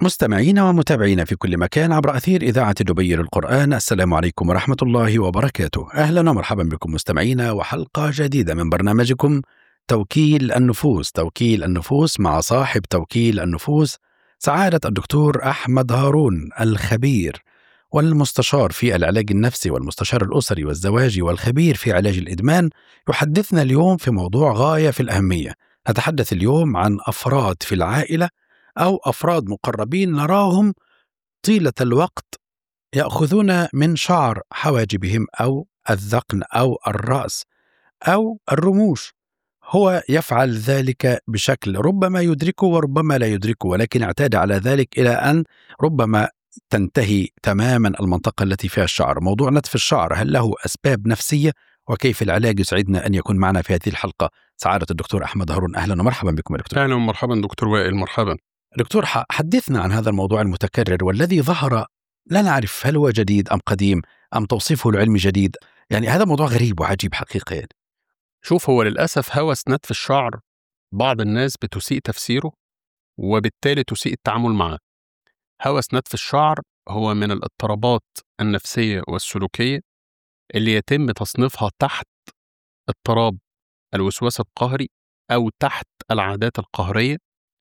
مستمعينا ومتابعينا في كل مكان عبر أثير إذاعة دبي للقرآن السلام عليكم ورحمة الله وبركاته أهلا ومرحبا بكم مستمعينا وحلقة جديدة من برنامجكم توكيل النفوس توكيل النفوس مع صاحب توكيل النفوس سعادة الدكتور أحمد هارون الخبير والمستشار في العلاج النفسي والمستشار الأسري والزواجي والخبير في علاج الإدمان يحدثنا اليوم في موضوع غاية في الأهمية نتحدث اليوم عن أفراد في العائلة أو أفراد مقربين نراهم طيلة الوقت يأخذون من شعر حواجبهم أو الذقن أو الرأس أو الرموش هو يفعل ذلك بشكل ربما يدركه وربما لا يدركه ولكن اعتاد على ذلك إلى أن ربما تنتهي تماما المنطقة التي فيها الشعر موضوع نتف الشعر هل له أسباب نفسية وكيف العلاج يسعدنا أن يكون معنا في هذه الحلقة سعادة الدكتور أحمد هارون أهلا ومرحبا بكم يا دكتور اهلا ومرحبا دكتور وائل مرحبا دكتور ح- حدثنا عن هذا الموضوع المتكرر والذي ظهر لا نعرف هل هو جديد أم قديم أم توصيفه العلمي جديد يعني هذا موضوع غريب وعجيب حقيقة يعني. شوف هو للاسف هوس نتف الشعر بعض الناس بتسيء تفسيره وبالتالي تسيء التعامل معه هوس نتف الشعر هو من الاضطرابات النفسيه والسلوكيه اللي يتم تصنيفها تحت اضطراب الوسواس القهري او تحت العادات القهريه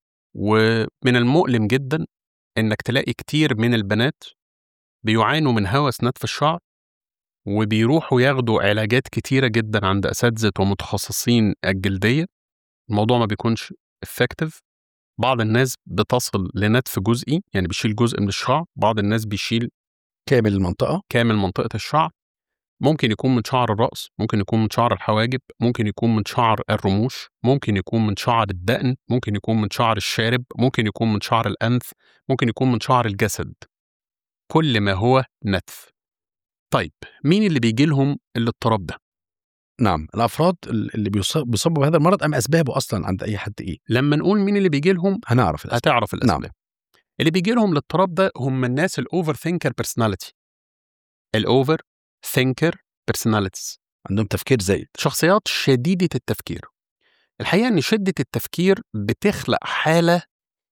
ومن المؤلم جدا انك تلاقي كتير من البنات بيعانوا من هوس نتف الشعر وبيروحوا ياخدوا علاجات كتيرة جدا عند أساتذة ومتخصصين الجلدية الموضوع ما بيكونش effective بعض الناس بتصل لنتف جزئي يعني بيشيل جزء من الشعر بعض الناس بيشيل كامل المنطقة كامل منطقة الشعر ممكن يكون من شعر الرأس ممكن يكون من شعر الحواجب ممكن يكون من شعر الرموش ممكن يكون من شعر الدقن ممكن يكون من شعر الشارب ممكن يكون من شعر الأنف ممكن يكون من شعر الجسد كل ما هو نتف طيب مين اللي بيجي لهم الاضطراب ده نعم الأفراد اللي بيصاب- بيصابوا بهذا المرض أم أسبابه أصلا عند أي حد إيه لما نقول مين اللي بيجي لهم هنعرف الأسباب. هتعرف الاسباب نعم. اللي بيجي لهم الاضطراب ده هم الناس الاوفر ثينكر بيرسوناليتي الاوفر ثينكر بيرسوناليتيز عندهم تفكير زايد شخصيات شديده التفكير الحقيقه ان شده التفكير بتخلق حاله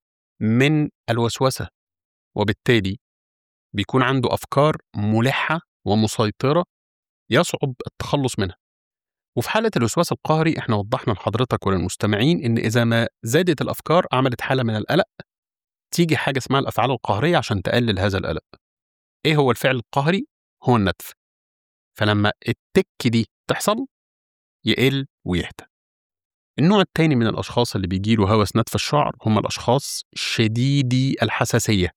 من الوسوسه وبالتالي بيكون عنده افكار ملحه ومسيطره يصعب التخلص منها وفي حاله الوسواس القهري احنا وضحنا لحضرتك وللمستمعين ان اذا ما زادت الافكار عملت حاله من القلق تيجي حاجه اسمها الافعال القهريه عشان تقلل هذا القلق ايه هو الفعل القهري هو النتف فلما التك دي تحصل يقل ويهدى النوع الثاني من الاشخاص اللي بيجيله هوس نتف الشعر هم الاشخاص شديدي الحساسيه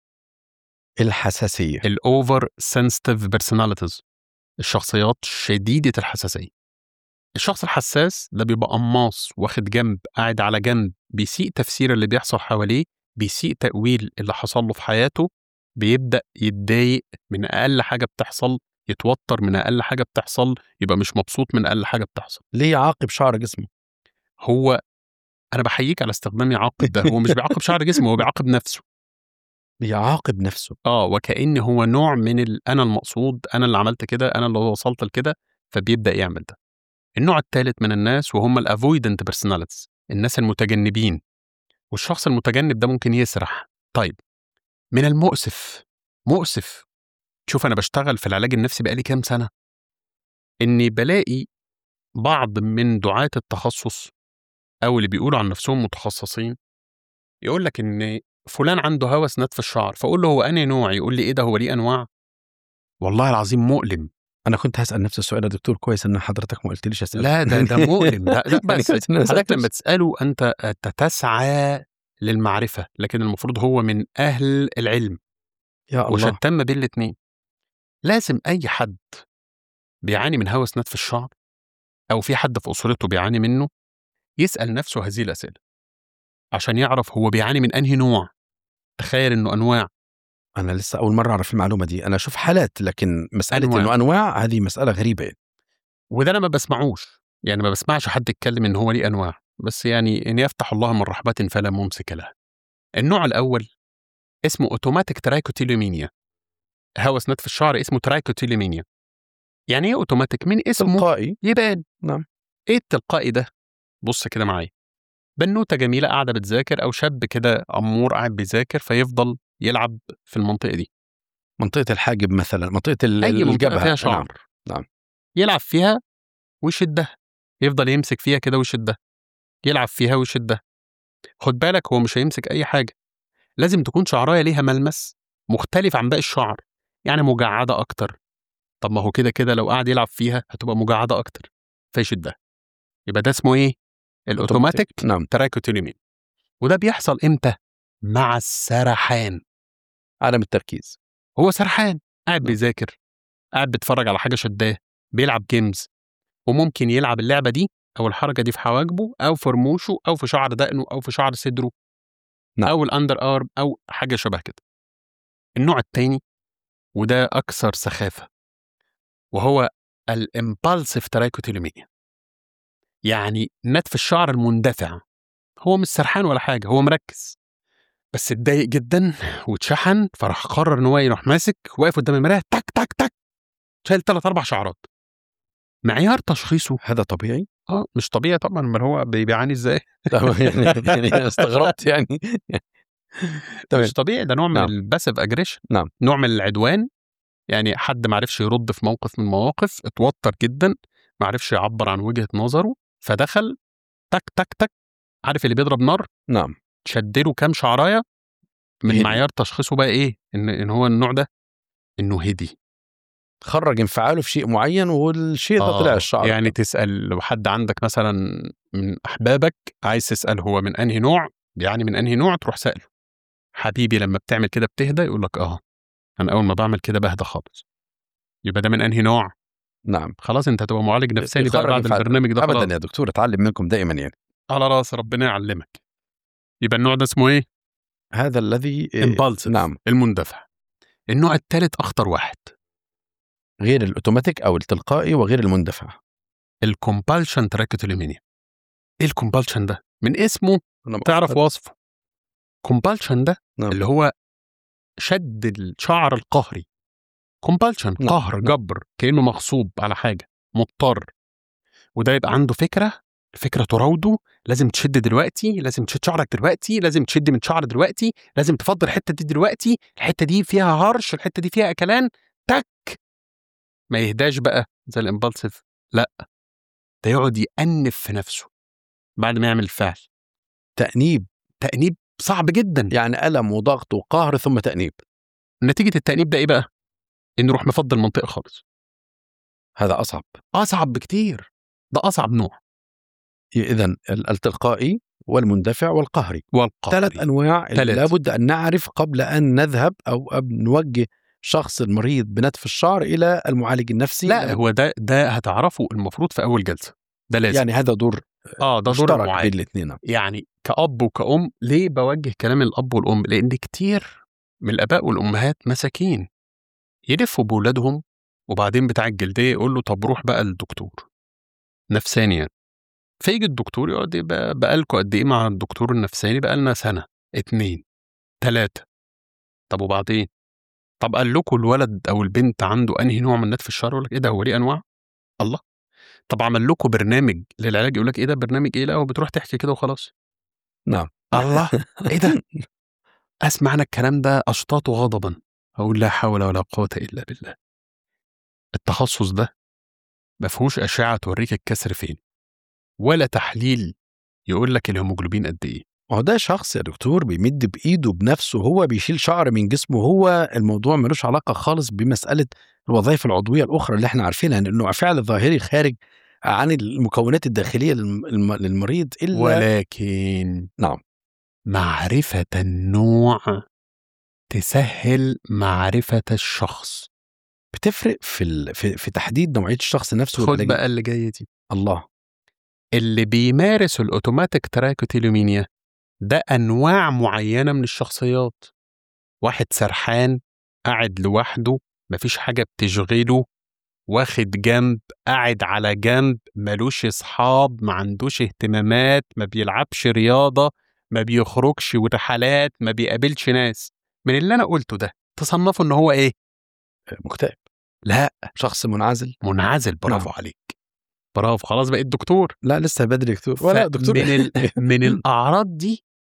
الحساسية الاوفر سنسيتيف بيرسوناليتيز الشخصيات شديده الحساسيه الشخص الحساس ده بيبقى قماص واخد جنب قاعد على جنب بيسيء تفسير اللي بيحصل حواليه بيسيء تأويل اللي حصل له في حياته بيبدأ يتضايق من أقل حاجة بتحصل يتوتر من أقل حاجة بتحصل يبقى مش مبسوط من أقل حاجة بتحصل ليه يعاقب شعر جسمه هو أنا بحييك على استخدام يعاقب ده هو مش بيعاقب شعر جسمه هو بيعاقب نفسه يعاقب نفسه اه وكأن هو نوع من ال... أنا المقصود أنا اللي عملت كده أنا اللي وصلت لكده فبيبدأ يعمل ده النوع الثالث من الناس وهم الافويدنت بيرسوناليتيز الناس المتجنبين والشخص المتجنب ده ممكن يسرح طيب من المؤسف مؤسف شوف انا بشتغل في العلاج النفسي بقالي كام سنه اني بلاقي بعض من دعاة التخصص او اللي بيقولوا عن نفسهم متخصصين يقول لك ان فلان عنده هوس نتف الشعر فاقول له هو انهي نوع يقول لي ايه ده هو ليه انواع والله العظيم مؤلم أنا كنت هسأل نفس السؤال يا دكتور كويس إن حضرتك ما قلتليش أسأل لا ده ده مؤلم لا, لا يعني بس كويس إن أنا حضرتك سألتش. لما تساله انت أنت تسعى للمعرفه لكن المفروض هو من اهل العلم يا الله وشتان ما بين الاثنين لازم اي حد بيعاني من هوس نتف الشعر او في حد في اسرته بيعاني منه يسال نفسه هذه الاسئله عشان يعرف هو بيعاني من انهي نوع تخيل انه انواع أنا لسه أول مرة أعرف المعلومة دي أنا أشوف حالات لكن مسألة أنواع. إنه أنواع هذه مسألة غريبة يعني. وده انا ما بسمعوش يعني ما بسمعش حد يتكلم ان هو ليه انواع بس يعني ان يفتح الله من رحبة فلا ممسك لها النوع الاول اسمه اوتوماتيك ترايكوتيلومينيا هوس نتف الشعر اسمه ترايكوتيلومينيا يعني ايه اوتوماتيك من اسمه تلقائي يبان نعم. ايه التلقائي ده بص كده معايا بنوته جميله قاعده بتذاكر او شاب كده امور قاعد بيذاكر فيفضل يلعب في المنطقه دي منطقه الحاجب مثلا منطقه ال- اي منطقه الجبهه فيها شعر نعم. نعم. يلعب فيها ويشدها يفضل يمسك فيها كده ويشدها يلعب فيها ويشدها خد بالك هو مش هيمسك اي حاجه لازم تكون شعرايه ليها ملمس مختلف عن باقي الشعر يعني مجعده اكتر طب ما هو كده كده لو قعد يلعب فيها هتبقى مجعده اكتر فيشدها يبقى ده اسمه ايه الاوتوماتيك نعم تراكوتيلومين وده بيحصل امتى مع السرحان عدم التركيز هو سرحان قاعد نعم. بيذاكر قاعد بيتفرج على حاجه شداه بيلعب جيمز وممكن يلعب اللعبه دي او الحركه دي في حواجبه او في رموشه او في شعر دقنه او في شعر صدره نعم. او الاندر ارم او حاجه شبه كده النوع التاني وده اكثر سخافه وهو الامبالسيف ترايكوتيلومينيا يعني نتف الشعر المندفع هو مش سرحان ولا حاجه هو مركز بس اتضايق جدا واتشحن فراح قرر ان هو يروح ماسك واقف قدام المرايه تك تك تك شايل ثلاث اربع شعرات معيار تشخيصه هذا طبيعي اه مش طبيعي طبعا امال هو بي- بيعاني ازاي يعني يعني استغربت يعني تمام مش طبيعي ده نوع من نعم. الباسيف اجريشن نعم. نوع من العدوان يعني حد ما عرفش يرد في موقف من المواقف اتوتر جدا ما عرفش يعبر عن وجهه نظره فدخل تك تك تك عارف اللي بيضرب نار نعم شدله كام شعرايه من هدي. معيار تشخيصه بقى ايه ان ان هو النوع ده انه هدي خرج انفعاله في شيء معين والشيء ده طلع آه، الشعر يعني تسال لو حد عندك مثلا من احبابك عايز تسال هو من انهي نوع يعني من انهي نوع تروح ساله حبيبي لما بتعمل كده بتهدى يقول لك اه انا اول ما بعمل كده بهدى خالص يبقى ده من انهي نوع نعم خلاص انت هتبقى معالج نفساني بقى يخرج بعد انفعاله. البرنامج ده خلاص ابدا يا دكتور اتعلم منكم دائما يعني على راس ربنا يعلمك يبقى النوع ده اسمه ايه هذا الذي Impulsive. نعم المندفع النوع الثالث اخطر واحد غير الاوتوماتيك او التلقائي وغير المندفع الكومبالشن تراكوتيلومينيا ايه الكومبالشن ده من اسمه أنا تعرف بأخذ- وصفه كومبالشن ده نعم. اللي هو شد الشعر القهري كومبالشن نعم. قهر جبر كانه مغصوب على حاجه مضطر وده يبقى عنده فكره الفكره تراوده لازم تشد دلوقتي لازم تشد شعرك دلوقتي لازم تشد من شعر دلوقتي لازم تفضل الحته دي دلوقتي الحته دي فيها هرش الحته دي فيها اكلان تك ما يهداش بقى زي الامبالسيف لا ده يقعد يأنف في نفسه بعد ما يعمل الفعل تانيب تأنيب صعب جدا يعني الم وضغط وقهر ثم تانيب نتيجه التأنيب ده ايه بقى؟ انه يروح مفضل المنطقه خالص هذا اصعب اصعب بكتير ده اصعب نوع اذا التلقائي والمندفع والقهري والقهري ثلاث انواع اللي ثلاث. لابد ان نعرف قبل ان نذهب او أن نوجه شخص المريض بنتف الشعر الى المعالج النفسي لا هو ده ده هتعرفه المفروض في اول جلسه ده لازم يعني هذا دور اه ده دور مشترك المعالج بين الاثنين يعني كأب وكأم ليه بوجه كلام الأب والأم؟ لأن كتير من الآباء والأمهات مساكين يلفوا بولادهم وبعدين بتاع الجلدية يقول له طب روح بقى للدكتور نفساني يعني فيجي الدكتور يقعد يبقى بقالكوا قد إيه مع الدكتور النفساني بقالنا سنة اتنين تلاتة طب وبعدين طب قال لكم الولد أو البنت عنده أنهي نوع من نتف الشعر يقول لك إيه ده هو ليه أنواع؟ الله طب عمل لكم برنامج للعلاج يقول لك إيه ده برنامج إيه لا هو بتروح تحكي كده وخلاص نعم الله ايه ده؟ اسمع انا الكلام ده اشتاط غضبا اقول لا حول ولا قوه الا بالله. التخصص ده ما فيهوش اشعه توريك الكسر فين ولا تحليل يقول لك الهيموجلوبين قد ايه. ما هو ده شخص يا دكتور بيمد بايده بنفسه هو بيشيل شعر من جسمه هو الموضوع ملوش علاقه خالص بمساله الوظائف العضويه الاخرى اللي احنا عارفينها لانه فعل ظاهري خارج عن المكونات الداخليه للم- الم- للمريض الا ولكن نعم. معرفه النوع تسهل معرفه الشخص. بتفرق في ال... في, في تحديد نوعيه الشخص نفسه خد والعلاج. بقى اللي جايه دي. الله اللي بيمارس الاوتوماتيك تراكوتيلومينيا ده انواع معينه من الشخصيات واحد سرحان قاعد لوحده مفيش حاجه بتشغله واخد جنب قاعد على جنب ملوش اصحاب ما عندوش اهتمامات ما بيلعبش رياضه ما بيخرجش ورحلات ما بيقابلش ناس من اللي انا قلته ده تصنفه ان هو ايه مكتئب لا شخص منعزل منعزل برافو نعم. عليك برافو خلاص بقيت دكتور لا لسه بدري دكتور ولا دكتور من ال... من الاعراض دي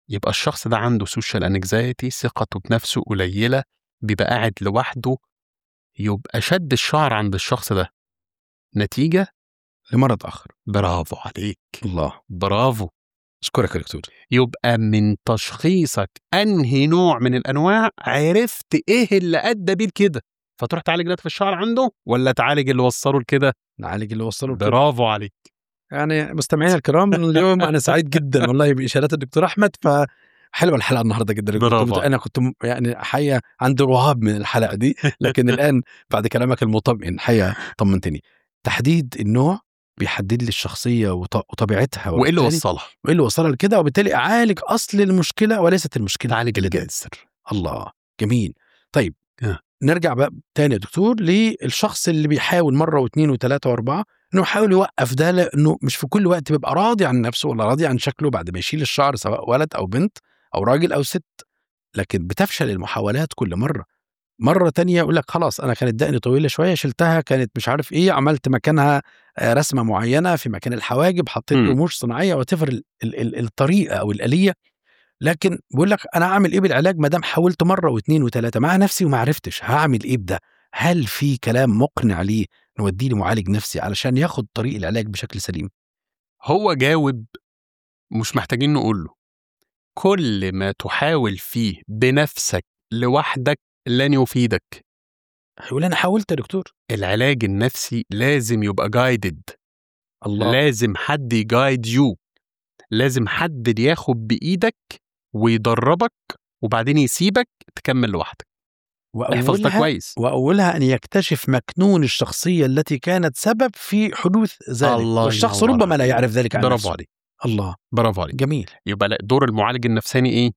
يبقى الشخص ده عنده سوشيال انكزايتي ثقته بنفسه قليله بيبقى قاعد لوحده يبقى شد الشعر عند الشخص ده نتيجه لمرض اخر برافو عليك الله برافو اشكرك يا دكتور يبقى من تشخيصك انهي نوع من الانواع عرفت ايه اللي ادى بيه لكده فتروح تعالج نتف الشعر عنده ولا تعالج اللي وصله لكده نعالج اللي وصله لكده. برافو عليك يعني مستمعينا الكرام اليوم انا سعيد جدا والله باشارات الدكتور احمد ف حلوه الحلقه النهارده جدا برافو. كنت انا كنت م- يعني حقيقه عندي رهاب من الحلقه دي لكن الان بعد كلامك المطمئن حقيقه طمنتني تحديد النوع بيحدد لي الشخصيه وط- وطبيعتها وايه اللي وبالتالي- وصلها وايه اللي وصلها لكده وبالتالي اعالج اصل المشكله وليست المشكله تعالج اللي دارت. الجذر الله جميل طيب آه. نرجع بقى تاني يا دكتور للشخص اللي بيحاول مره واثنين وثلاثه واربعه انه يحاول يوقف ده لانه مش في كل وقت بيبقى راضي عن نفسه ولا راضي عن شكله بعد ما يشيل الشعر سواء ولد او بنت او راجل او ست لكن بتفشل المحاولات كل مره مره تانية يقول لك خلاص انا كانت دقني طويله شويه شلتها كانت مش عارف ايه عملت مكانها آه، رسمه معينه في مكان الحواجب حطيت مم. رموش صناعيه وتفر الطريقه او الاليه لكن بقول لك انا اعمل ايه بالعلاج ما دام حاولت مره واثنين وثلاثه مع نفسي وما عرفتش هعمل ايه بده هل في كلام مقنع ليه نوديه لمعالج نفسي علشان ياخد طريق العلاج بشكل سليم هو جاوب مش محتاجين نقول له كل ما تحاول فيه بنفسك لوحدك لن يفيدك هيقول انا حاولت يا دكتور العلاج النفسي لازم يبقى جايدد الله لازم حد يجايد يو لازم حد ياخد بايدك ويدربك وبعدين يسيبك تكمل لوحدك احفظ ده واولها كويس واولها ان يكتشف مكنون الشخصيه التي كانت سبب في حدوث ذلك الله والشخص ينور ربما لا عليك. يعرف ذلك عن برافو نفسه عليك الله برافو عليك جميل يبقى لا دور المعالج النفساني ايه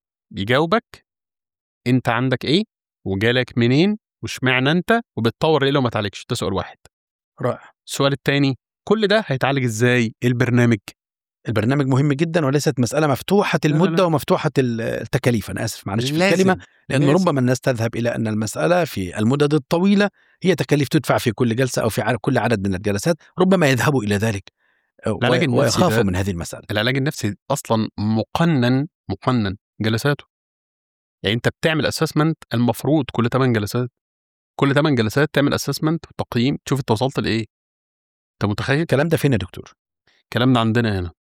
يجاوبك انت عندك ايه وجالك منين واشمعنى انت وبتطور ايه لو ما تعالجش ده سؤال واحد رائع السؤال الثاني كل ده هيتعالج ازاي ايه البرنامج البرنامج مهم جدا وليست مساله مفتوحه لا، لا. المده ومفتوحه ال- التكاليف انا اسف معلش في لازم. الكلمه لأن لازم. ربما الناس تذهب إلى أن المسألة في المدد الطويلة هي تكاليف تدفع في كل جلسة أو في ع- كل عدد من الجلسات ربما يذهبوا إلى ذلك و- العلاج النفسي ويخافوا ده- من هذه المسألة العلاج النفسي اصلا مقنن مقنن جلساته يعني انت بتعمل اسسمنت المفروض كل 8 جلسات كل 8 جلسات تعمل اسسمنت وتقييم تشوف انت وصلت لايه انت متخيل الكلام ده فين يا دكتور؟ الكلام ده عندنا هنا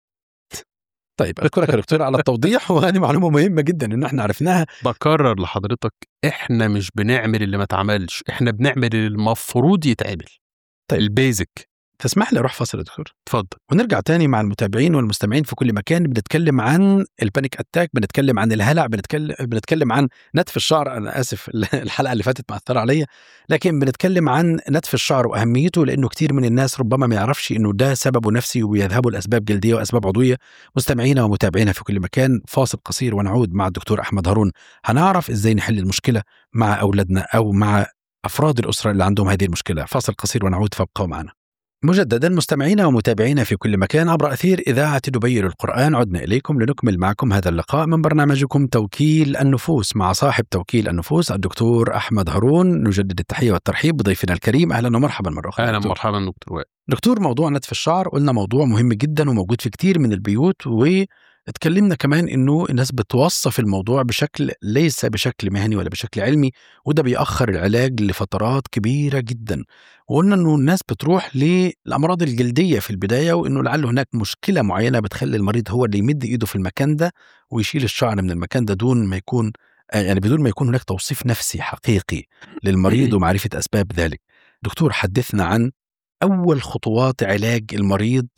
طيب أشكرك يا دكتور على التوضيح وهذه معلومة مهمة جدا إن احنا عرفناها بكرر لحضرتك احنا مش بنعمل اللي ما اتعملش احنا بنعمل اللي المفروض يتعمل طيب. البيزك تسمح لي أروح فاصل يا دكتور اتفضل ونرجع تاني مع المتابعين والمستمعين في كل مكان بنتكلم عن البانيك اتاك بنتكلم عن الهلع بنتكلم بنتكلم عن نتف الشعر انا اسف الحلقه اللي فاتت مأثره عليا لكن بنتكلم عن نتف الشعر واهميته لانه كتير من الناس ربما ما يعرفش انه ده سببه نفسي ويذهبوا لاسباب جلديه واسباب عضويه مستمعينا ومتابعينا في كل مكان فاصل قصير ونعود مع الدكتور احمد هارون هنعرف ازاي نحل المشكله مع اولادنا او مع افراد الاسره اللي عندهم هذه المشكله فاصل قصير ونعود فابقوا معنا مجددا مستمعينا ومتابعينا في كل مكان عبر اثير اذاعه دبي للقران عدنا اليكم لنكمل معكم هذا اللقاء من برنامجكم توكيل النفوس مع صاحب توكيل النفوس الدكتور احمد هارون نجدد التحيه والترحيب بضيفنا الكريم اهلا ومرحبا مره اخرى اهلا دكتور. مرحبا دكتور وائل دكتور موضوع نتف الشعر قلنا موضوع مهم جدا وموجود في كتير من البيوت واتكلمنا كمان انه الناس بتوصف الموضوع بشكل ليس بشكل مهني ولا بشكل علمي وده بيأخر العلاج لفترات كبيرة جدا وقلنا انه الناس بتروح للامراض الجلدية في البداية وانه لعل هناك مشكلة معينة بتخلي المريض هو اللي يمد ايده في المكان ده ويشيل الشعر من المكان ده دون ما يكون آه، يعني بدون ما يكون هناك توصيف نفسي حقيقي للمريض ومعرفة اسباب ذلك دكتور حدثنا عن أول خطوات علاج المريض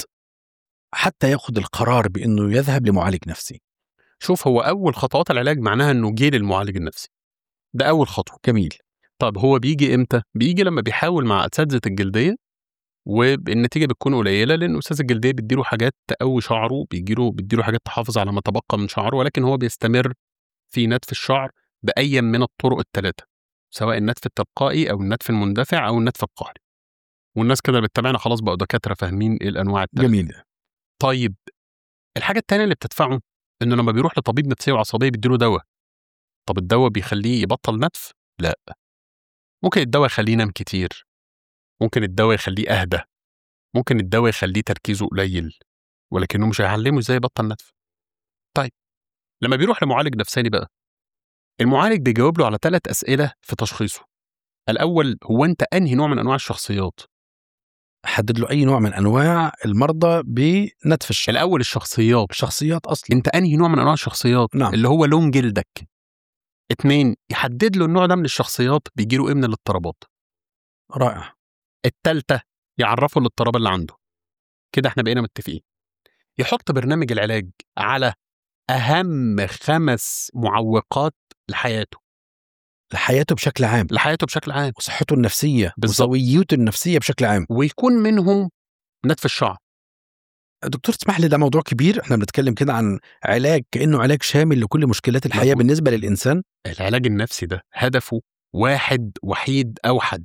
حتى ياخذ القرار بأنه يذهب لمعالج نفسي شوف هو اول خطوات العلاج معناها انه جه للمعالج النفسي ده اول خطوه جميل طب هو بيجي امتى بيجي لما بيحاول مع اساتذه الجلديه والنتيجه بتكون قليله لان استاذ الجلديه بيديله حاجات تقوي شعره بيجيله بيديله حاجات تحافظ على ما تبقى من شعره ولكن هو بيستمر في نتف الشعر باي من الطرق الثلاثه سواء النتف التلقائي او النتف المندفع او النتف القهري والناس كده اللي بتتابعنا خلاص بقوا دكاتره فاهمين ايه الانواع الثلاثه جميل طيب الحاجه الثانيه اللي بتدفعه انه لما بيروح لطبيب نفسيه وعصبيه بيديله دواء طب الدواء بيخليه يبطل نتف لا ممكن الدواء يخليه ينام كتير ممكن الدواء يخليه اهدى ممكن الدواء يخليه تركيزه قليل ولكنه مش هيعلمه ازاي يبطل نتف طيب لما بيروح لمعالج نفساني بقى المعالج بيجاوب له على ثلاث اسئله في تشخيصه الاول هو انت انهي نوع من انواع الشخصيات حدد له اي نوع من انواع المرضى بنتف الشعر الاول الشخصيات الشخصيات اصلا انت انهي نوع من انواع الشخصيات نعم. اللي هو لون جلدك اتنين يحدد له النوع ده من الشخصيات بيجي له ايه من الاضطرابات رائع التالتة يعرفه الاضطراب اللي عنده كده احنا بقينا متفقين يحط برنامج العلاج على اهم خمس معوقات لحياته لحياته بشكل عام لحياته بشكل عام وصحته النفسيه بالظبط. وسويته النفسيه بشكل عام ويكون منهم نتف الشعر دكتور تسمح لي ده موضوع كبير احنا بنتكلم كده عن علاج كانه علاج شامل لكل مشكلات الحياه مظبوط. بالنسبه للانسان العلاج النفسي ده هدفه واحد وحيد اوحد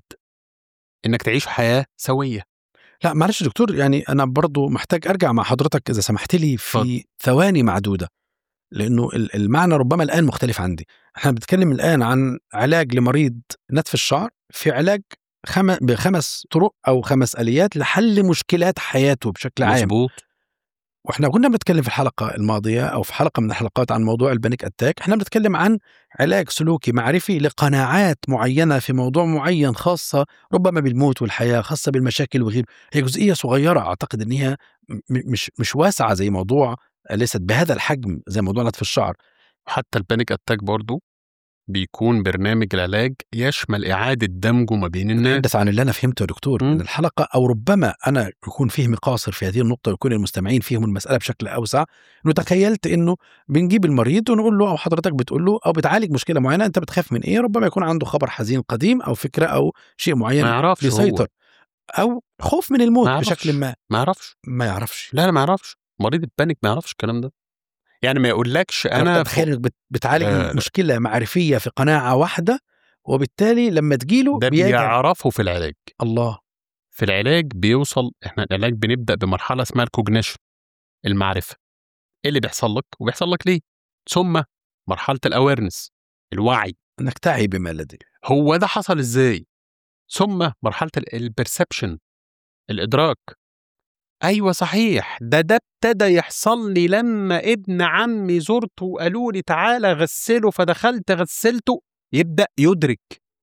انك تعيش حياه سويه لا معلش يا دكتور يعني انا برضو محتاج ارجع مع حضرتك اذا سمحت لي في اتفضل. ثواني معدوده لانه ال- المعنى ربما الان مختلف عندي احنا بنتكلم الان عن علاج لمريض نتف الشعر في علاج خم... بخمس طرق او خمس اليات لحل مشكلات حياته بشكل عام مظبوط واحنا كنا بنتكلم في الحلقه الماضيه او في حلقه من الحلقات عن موضوع البانيك اتاك احنا بنتكلم عن علاج سلوكي معرفي لقناعات معينه في موضوع معين خاصه ربما بالموت والحياه خاصه بالمشاكل وغيره هي جزئيه صغيره اعتقد ان هي م- مش مش واسعه زي موضوع ليست بهذا الحجم زي موضوع نتف الشعر حتى البانيك اتاك برضو بيكون برنامج العلاج يشمل اعاده دمجه ما بين الناس نتحدث عن اللي انا فهمته يا دكتور مم. من الحلقه او ربما انا يكون فهمي قاصر في هذه النقطه ويكون المستمعين فيهم المساله بشكل اوسع انه تخيلت انه بنجيب المريض ونقول له او حضرتك بتقول له او بتعالج مشكله معينه انت بتخاف من ايه ربما يكون عنده خبر حزين قديم او فكره او شيء معين ما يعرفش هو بيسيطر او خوف من الموت ما يعرفش. بشكل ما ما يعرفش ما يعرفش لا لا ما يعرفش مريض البانيك ما يعرفش الكلام ده يعني ما يقولكش انا انا بتخيل انك بت- بتعالج لا، لا. مشكله معرفيه في قناعه واحده وبالتالي لما تجيله ده بيجد بيعرفه في العلاج الله في العلاج بيوصل احنا العلاج بنبدا بمرحله اسمها الكوجنيشن المعرفه ايه اللي بيحصل لك وبيحصل لك ليه ثم مرحله الاويرنس الوعي انك تعي بما لديك هو ده حصل ازاي ثم مرحله البرسبشن الادراك ايوه صحيح ده ده ابتدى يحصل لي لما ابن عمي زرته وقالوا لي تعالى غسله فدخلت غسلته يبدا يدرك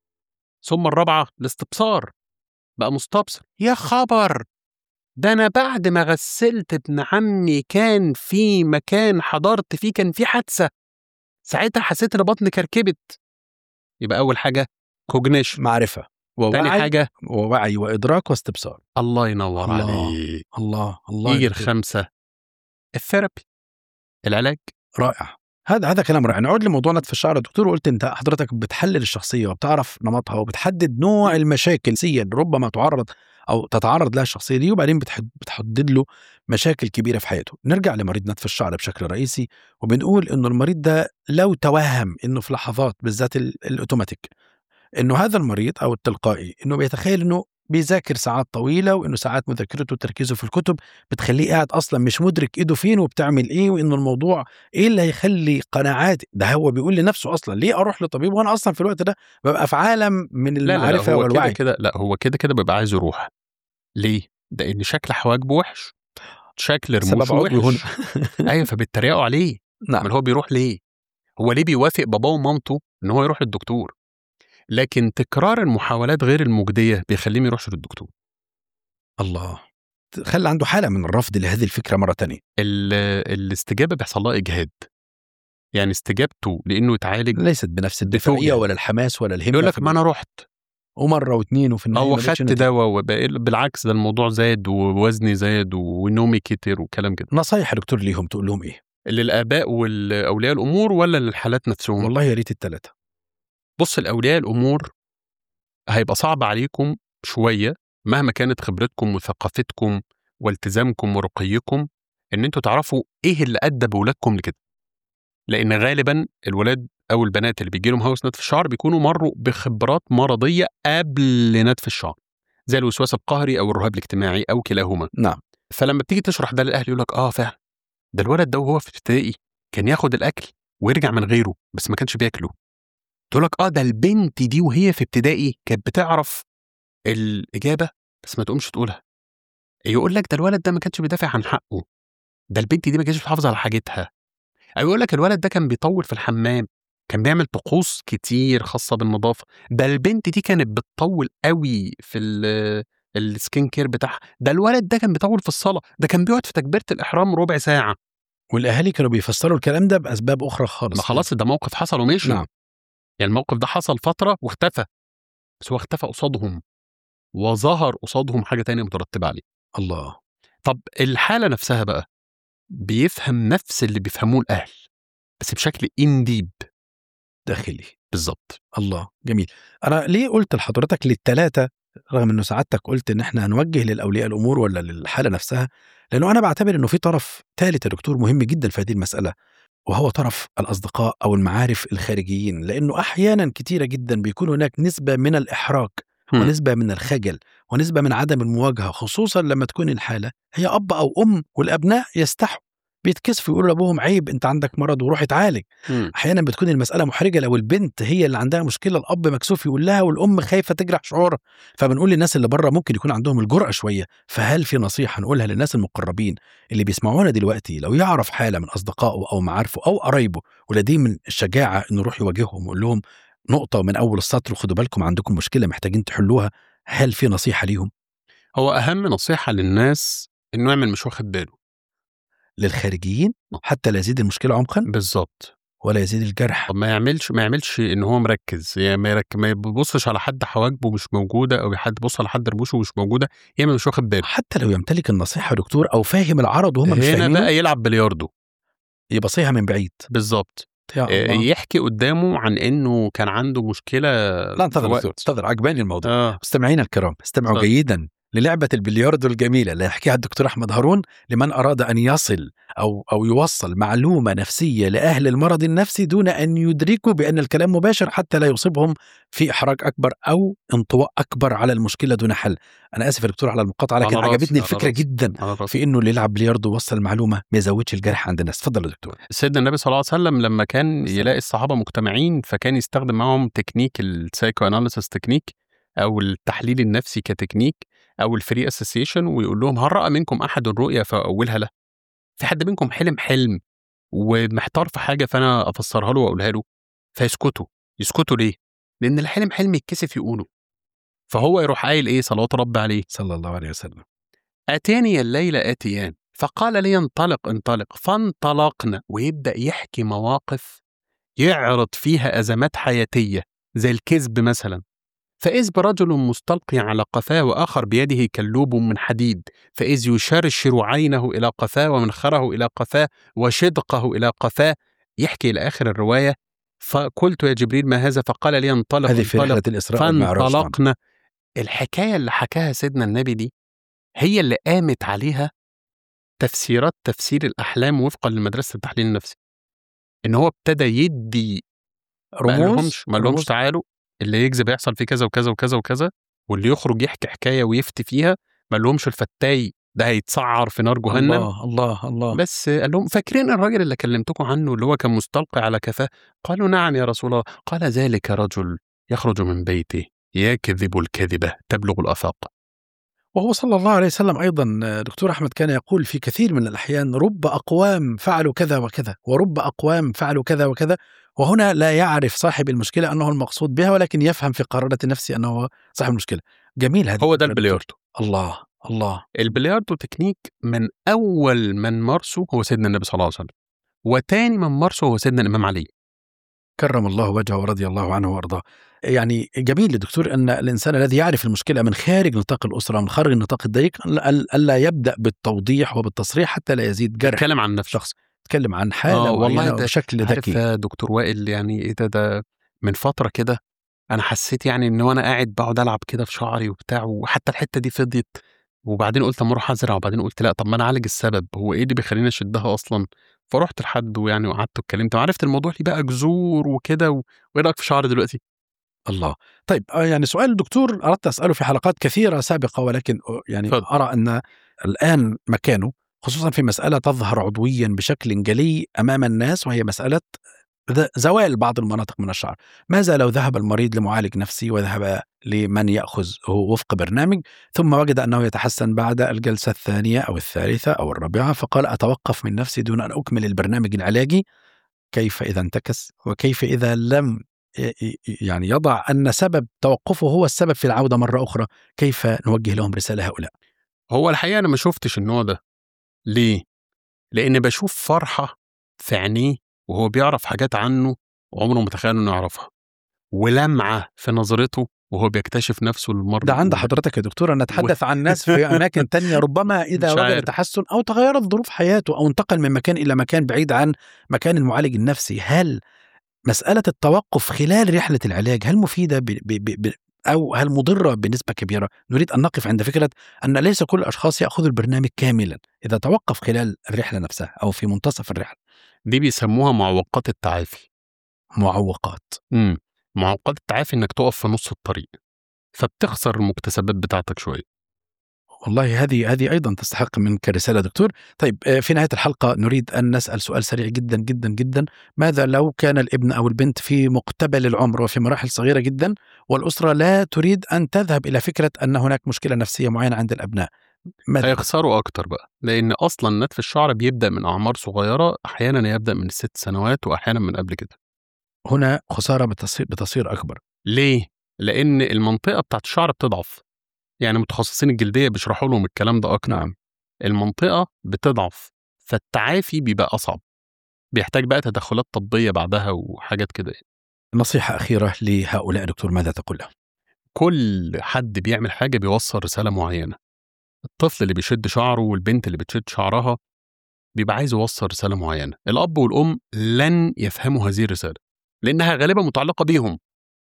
ثم الرابعه الاستبصار بقى مستبصر يا خبر ده انا بعد ما غسلت ابن عمي كان في مكان حضرت فيه كان في حادثه ساعتها حسيت ان بطني كركبت يبقى اول حاجه كوجنيشن معرفه تاني ووعي حاجه ووعي وادراك واستبصار الله ينور الله. عليك الله الله يجي يا دكتور. الخمسه الثيرابي العلاج رائع هذا هذا كلام رائع نعود لموضوع نتف الشعر يا دكتور قلت انت حضرتك بتحلل الشخصيه وبتعرف نمطها وبتحدد نوع المشاكل النفسيه اللي ربما تعرض او تتعرض لها الشخصيه دي وبعدين بتحد بتحدد له مشاكل كبيره في حياته نرجع لمريض نتف الشعر بشكل رئيسي وبنقول انه المريض ده لو توهم انه في لحظات بالذات ال- الاوتوماتيك انه هذا المريض او التلقائي انه بيتخيل انه بيذاكر ساعات طويله وانه ساعات مذاكرته وتركيزه في الكتب بتخليه قاعد اصلا مش مدرك ايده فين وبتعمل ايه وانه الموضوع ايه اللي هيخلي قناعاتي ده هو بيقول لنفسه اصلا ليه اروح لطبيب وانا اصلا في الوقت ده ببقى في عالم من لا لا, لا المعرفه هو كده والوعي كده لا هو كده كده بيبقى عايز يروح ليه؟ لان شكل حواجبه وحش شكل رموشه سبب عضوي وحش ايوه فبيتريقوا عليه نعم امال هو بيروح ليه؟ هو ليه بيوافق باباه ومامته ان هو يروح للدكتور؟ لكن تكرار المحاولات غير المجديه بيخليه ما يروحش للدكتور. الله خلى عنده حاله من الرفض لهذه الفكره مره تانية ال- الاستجابه بيحصل لها اجهاد. يعني استجابته لانه يتعالج ليست بنفس الدفاعيه بتوجع. ولا الحماس ولا الهمه يقول لك في ما انا رحت ومره واثنين وفي النهايه او ما لقيتش خدت نتيجة. دواء وبقى- بالعكس ده الموضوع زاد ووزني زاد ونومي كتر وكلام كده. نصايح يا دكتور ليهم تقول لهم ايه؟ للاباء والاولياء الامور ولا للحالات نفسهم؟ والله يا ريت الثلاثه بص الاولياء الامور هيبقى صعب عليكم شويه مهما كانت خبرتكم وثقافتكم والتزامكم ورقيكم ان انتوا تعرفوا ايه اللي ادى بولادكم لكده لان غالبا الولاد او البنات اللي بيجي لهم هوس نتف الشعر بيكونوا مروا بخبرات مرضيه قبل نتف الشعر زي الوسواس القهري او الرهاب الاجتماعي او كلاهما نعم فلما بتيجي تشرح ده للاهل يقول لك اه فعلا ده الولد ده وهو في ابتدائي كان ياخد الاكل ويرجع من غيره بس ما كانش بياكله تقول لك اه ده البنت دي وهي في ابتدائي كانت بتعرف الاجابه بس ما تقومش تقولها يقول لك ده الولد ده ما كانش بيدافع عن حقه ده البنت دي ما كانتش بتحافظ على حاجتها او يقول لك الولد ده كان بيطول في الحمام كان بيعمل طقوس كتير خاصه بالنظافه ده البنت دي كانت بتطول قوي في ال- السكين كير بتاعها ده الولد ده كان بيطول في الصلاه ده كان بيقعد في تكبيره الاحرام ربع ساعه والاهالي كانوا بيفسروا الكلام ده باسباب اخرى خالص ما خلاص ده موقف حصل ومشي نعم يعني الموقف ده حصل فتره واختفى بس هو اختفى قصادهم وظهر قصادهم حاجه تانية مترتبه عليه الله طب الحاله نفسها بقى بيفهم نفس اللي بيفهموه الاهل بس بشكل انديب داخلي بالظبط الله جميل انا ليه قلت لحضرتك للثلاثه رغم انه سعادتك قلت ان احنا هنوجه للاولياء الامور ولا للحاله نفسها لانه انا بعتبر انه في طرف ثالث يا دكتور مهم جدا في هذه المساله وهو طرف الاصدقاء او المعارف الخارجيين لانه احيانا كثيره جدا بيكون هناك نسبه من الاحراج هم. ونسبه من الخجل ونسبه من عدم المواجهه خصوصا لما تكون الحاله هي اب او ام والابناء يستحوا بيتكسفوا يقولوا لابوهم عيب انت عندك مرض وروح اتعالج مم. احيانا بتكون المساله محرجه لو البنت هي اللي عندها مشكله الاب مكسوف يقول لها والام خايفه تجرح شعورها فبنقول للناس اللي بره ممكن يكون عندهم الجرأه شويه فهل في نصيحه نقولها للناس المقربين اللي بيسمعونا دلوقتي لو يعرف حاله من اصدقائه او معارفه او قرايبه ولديه من الشجاعه انه يروح يواجههم ويقول لهم نقطه من اول السطر وخدوا بالكم عندكم مشكله محتاجين تحلوها هل في نصيحه ليهم هو اهم نصيحه للناس انه يعمل مش واخد باله للخارجيين حتى لا يزيد المشكله عمقا بالظبط ولا يزيد الجرح طب ما يعملش ما يعملش ان هو مركز يعني ما, يرك... ما يبصش على حد حواجبه مش موجوده او حد يبص على حد رموشه مش موجوده يعمل مش واخد باله حتى لو يمتلك النصيحه يا دكتور او فاهم العرض وهم مش هنا فاهمين بقى يلعب بلياردو يبصيها من بعيد بالظبط يا آه، الله. يحكي قدامه عن انه كان عنده مشكله لا انتظر في دكتور وقت. انتظر عجباني الموضوع اه مستمعينا الكرام استمعوا اتفضل. جيدا للعبة البلياردو الجميلة اللي يحكيها الدكتور أحمد هارون لمن أراد أن يصل أو أو يوصل معلومة نفسية لأهل المرض النفسي دون أن يدركوا بأن الكلام مباشر حتى لا يصيبهم في إحراج أكبر أو انطواء أكبر على المشكلة دون حل. أنا آسف يا دكتور على المقاطعة لكن على راسي، عجبتني على الفكرة راسي. جدا على راسي. في إنه اللي يلعب بلياردو ووصل المعلومة ما يزودش الجرح عند الناس. تفضل يا دكتور. سيدنا النبي صلى الله عليه وسلم لما كان السلام. يلاقي الصحابه مجتمعين فكان يستخدم معاهم تكنيك السايكو اناليسيس تكنيك او التحليل النفسي كتكنيك او الفري اسوسيشن ويقول لهم هل راى منكم احد الرؤيا فاولها له؟ في حد منكم حلم حلم ومحتار في حاجه فانا افسرها له واقولها له فيسكتوا يسكتوا ليه؟ لان الحلم حلم يتكسف يقوله فهو يروح قايل ايه صلوات ربي عليه صلى الله عليه وسلم. أتاني الليل آتيان فقال لي انطلق انطلق فانطلقنا ويبدأ يحكي مواقف يعرض فيها أزمات حياتية زي الكذب مثلا فإذ برجل مستلقي على قفاه وآخر بيده كلوب من حديد فإذ يشرشر عينه إلى قفاه ومنخره إلى قفاه وشدقه إلى قفاه يحكي إلى آخر الرواية فقلت يا جبريل ما هذا فقال لي انطلق هذه في انطلق رحلة الإسراء والمعراج. نعم. فانطلقنا الحكايه اللي حكاها سيدنا النبي دي هي اللي قامت عليها تفسيرات تفسير الاحلام وفقا لمدرسه التحليل النفسي ان هو ابتدى يدي ما رموز قالهمش ما قالهمش رموز تعالوا اللي يكذب هيحصل فيه كذا وكذا وكذا وكذا واللي يخرج يحكي حكايه ويفتي فيها ما قالهمش الفتاي ده هيتسعر في نار جهنم الله الله الله بس قال لهم فاكرين الراجل اللي كلمتكم عنه اللي هو كان مستلقي على كفاه قالوا نعم يا رسول الله قال ذلك رجل يخرج من بيته يكذب الكذبة تبلغ الآفاق وهو صلى الله عليه وسلم ايضا دكتور احمد كان يقول في كثير من الاحيان رب اقوام فعلوا كذا وكذا ورب اقوام فعلوا كذا وكذا وهنا لا يعرف صاحب المشكله انه المقصود بها ولكن يفهم في قرارة نفسه انه هو صاحب المشكله جميل هذا هو ده الفكرة البلياردو دكتور. الله الله البلياردو تكنيك من أول من مارسه هو سيدنا النبي صلى الله عليه وسلم وتاني من مارسه هو سيدنا الإمام علي كرم الله وجهه ورضي الله عنه وارضاه يعني جميل يا دكتور ان الانسان الذي يعرف المشكله من خارج نطاق الاسره من خارج النطاق الضيق ألا- الا يبدا بالتوضيح وبالتصريح حتى لا يزيد جرح اتكلم عن نفسه شخص يتكلم عن حاله آه، والله معينة ده- بشكل عارف ذكي يا دكتور وائل يعني ايه ده ده من فترة كده أنا حسيت يعني إن وأنا قاعد بقعد ألعب كده في شعري وبتاع وحتى الحتة دي فضيت وبعدين قلت أما أروح أزرع وبعدين قلت لا طب ما أنا أعالج السبب هو إيه اللي بيخليني أشدها أصلا فرحت لحد ويعني وقعدت واتكلمت وعرفت الموضوع ليه بقى جذور وكده و- وإيه رأيك في شعري دلوقتي؟ الله طيب آه، يعني سؤال الدكتور أردت أسأله في حلقات كثيرة سابقة ولكن آه، يعني اتفضل. أرى أن الآن مكانه خصوصا في مسألة تظهر عضويا بشكل جلي أمام الناس وهي مسألة ذ- زوال بعض المناطق من الشعر ماذا لو ذهب المريض لمعالج نفسي وذهب لمن يأخذ هو وفق برنامج ثم وجد أنه يتحسن بعد الجلسة الثانية أو الثالثة أو الرابعة فقال أتوقف من نفسي دون أن أكمل البرنامج العلاجي كيف إذا انتكس وكيف إذا لم يعني يضع أن سبب توقفه هو السبب في العودة مرة أخرى كيف نوجه لهم رسالة هؤلاء هو الحقيقة أنا ما شفتش النوع ده ليه؟ لأن بشوف فرحة في عينيه وهو بيعرف حاجات عنه وعمره ما تخيل إنه يعرفها ولمعة في نظرته وهو بيكتشف نفسه للمرة ده عند حضرتك يا دكتور أنا أتحدث عن ناس في أماكن تانية ربما إذا وجد تحسن أو تغيرت ظروف حياته أو انتقل من مكان إلى مكان بعيد عن مكان المعالج النفسي هل مسألة التوقف خلال رحلة العلاج هل مفيدة ب ب ب أو هل مضرة بنسبة كبيرة؟ نريد أن نقف عند فكرة أن ليس كل الأشخاص يأخذوا البرنامج كاملا إذا توقف خلال الرحلة نفسها أو في منتصف الرحلة دي بيسموها معوقات التعافي معوقات امم معوقات التعافي انك تقف في نص الطريق فبتخسر المكتسبات بتاعتك شويه والله هذه هذه ايضا تستحق منك رساله دكتور. طيب آه، في نهايه الحلقه نريد ان نسال سؤال سريع جدا جدا جدا، ماذا لو كان الابن او البنت في مقتبل العمر وفي مراحل صغيره جدا والاسره لا تريد ان تذهب الى فكره ان هناك مشكله نفسيه معينه عند الابناء؟ ماذا؟ هيخسروا اكتر بقى لان اصلا نتف الشعر بيبدا من اعمار صغيره احيانا يبدا من الست سنوات واحيانا من قبل كده. هنا خساره بتصير بتصير اكبر. ليه؟ لان المنطقه بتاعت الشعر بتضعف. يعني متخصصين الجلديه بيشرحوا لهم الكلام ده اكتر نعم المنطقه بتضعف فالتعافي بيبقى اصعب بيحتاج بقى تدخلات طبيه بعدها وحاجات كده يعني. نصيحه اخيره لهؤلاء دكتور ماذا تقول لهم؟ كل حد بيعمل حاجه بيوصل رساله معينه الطفل اللي بيشد شعره والبنت اللي بتشد شعرها بيبقى عايز يوصل رساله معينه الاب والام لن يفهموا هذه الرساله لانها غالبا متعلقه بيهم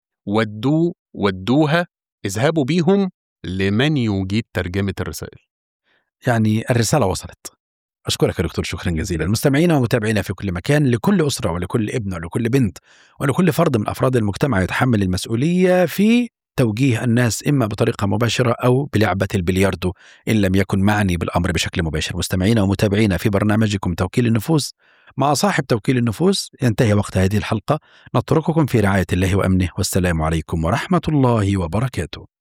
ودوه ودوها اذهبوا بيهم لمن يجيد ترجمة الرسائل يعني الرسالة وصلت أشكرك يا دكتور شكرا جزيلا مستمعينا ومتابعينا في كل مكان لكل أسرة ولكل ابن ولكل بنت ولكل فرد من أفراد المجتمع يتحمل المسؤولية في توجيه الناس إما بطريقة مباشرة أو بلعبة البلياردو إن لم يكن معني بالأمر بشكل مباشر مستمعينا ومتابعينا في برنامجكم توكيل النفوس مع صاحب توكيل النفوس ينتهي وقت هذه الحلقة نترككم في رعاية الله وأمنه والسلام عليكم ورحمة الله وبركاته